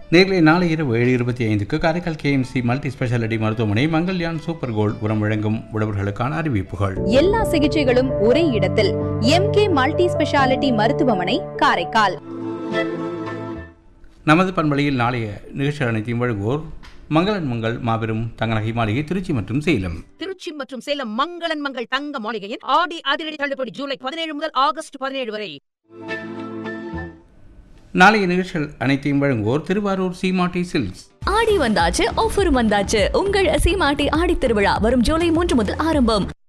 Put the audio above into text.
நேர்களை நாளை இரவு ஏழு இருபத்தி ஐந்துக்கு காரைக்கால் கேஎம்சி மல்டி ஸ்பெஷாலிட்டி மருத்துவமனை மங்கள்யான் சூப்பர் கோல்ட் உரம் வழங்கும் உழவர்களுக்கான அறிவிப்புகள் எல்லா சிகிச்சைகளும் ஒரே இடத்தில் எம்கே மல்டி ஸ்பெஷாலிட்டி மருத்துவமனை காரைக்கால் நமது பண்பலையில் நாளைய நிகழ்ச்சி அனைத்தையும் வழங்குவோர் மங்களன் மங்கள் மாபெரும் தங்கநகை மாளிகை திருச்சி மற்றும் சேலம் திருச்சி மற்றும் சேலம் மங்களன் மங்கள் தங்க மாளிகையின் ஆடி அதிரடி தள்ளுபடி ஜூலை பதினேழு முதல் ஆகஸ்ட் பதினேழு வரை நாளைய நிகழ்ச்சிகள் அனைத்தையும் வழங்குவோர் திருவாரூர் சீமாட்டி சில்க்ஸ் ஆடி வந்தாச்சு ஆஃபரும் வந்தாச்சு உங்கள் சீமாட்டி ஆடி திருவிழா வரும் ஜூலை மூன்று முதல் ஆரம்பம்